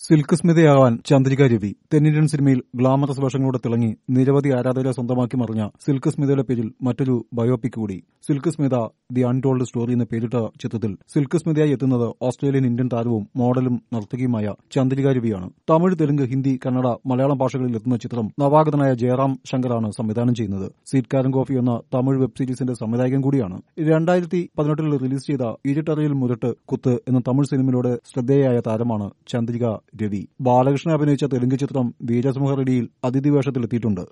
silk സ്മിതയാവാൻ Chandrika Ravi തെന്നിന്ത്യൻ സിനിമയിൽ glamorous വേഷങ്ങളോടെ തിളങ്ങി നിരവധി ആരാധകരെ സ്വന്തമാക്കി മറിഞ്ഞ സിൽക്ക് സ്മിതയുടെ പേരിൽ മറ്റൊരു ബയോപിക് കൂടി Silk Smitha the untold story എന്ന പേരിട്ട ചിത്രത്തിൽ സിൽക്ക് സ്മിതയായി എത്തുന്നത് ഓസ്ട്രേലിയൻ ഇന്ത്യൻ താരവും മോഡലും നർത്തകിയുമായ ചന്ദ്രിക രവിയാണ് തമിഴ് തെലുങ്ക് ഹിന്ദി കന്നഡ മലയാളം ഭാഷകളിൽ എത്തുന്ന ചിത്രം നവാഗതനായ ജയറാം ശങ്കറാണ് സംവിധാനം ചെയ്യുന്നത് സീറ്റ്കാരൻ കോഫി എന്ന തമിഴ് വെബ് സീരീസിന്റെ സംവിധായകൻ കൂടിയാണ് രണ്ടായിരത്തി പതിനെട്ടിൽ റിലീസ് ചെയ്ത ഇരുട്ടറിയിൽ മുരട്ട് കുത്ത് എന്ന തമിഴ് സിനിമയിലൂടെ ശ്രദ്ധേയയായ താരമാണ് ചന്ദ്രിക രവി ബാലകൃഷ്ണൻ അഭിനയിച്ച തെലുങ്ക് ചിത്രം വീരസിംഹ റെഡ്ഡിയിൽ അതിഥി വേഷത്തിലെത്തിയിട്ടുണ്ട്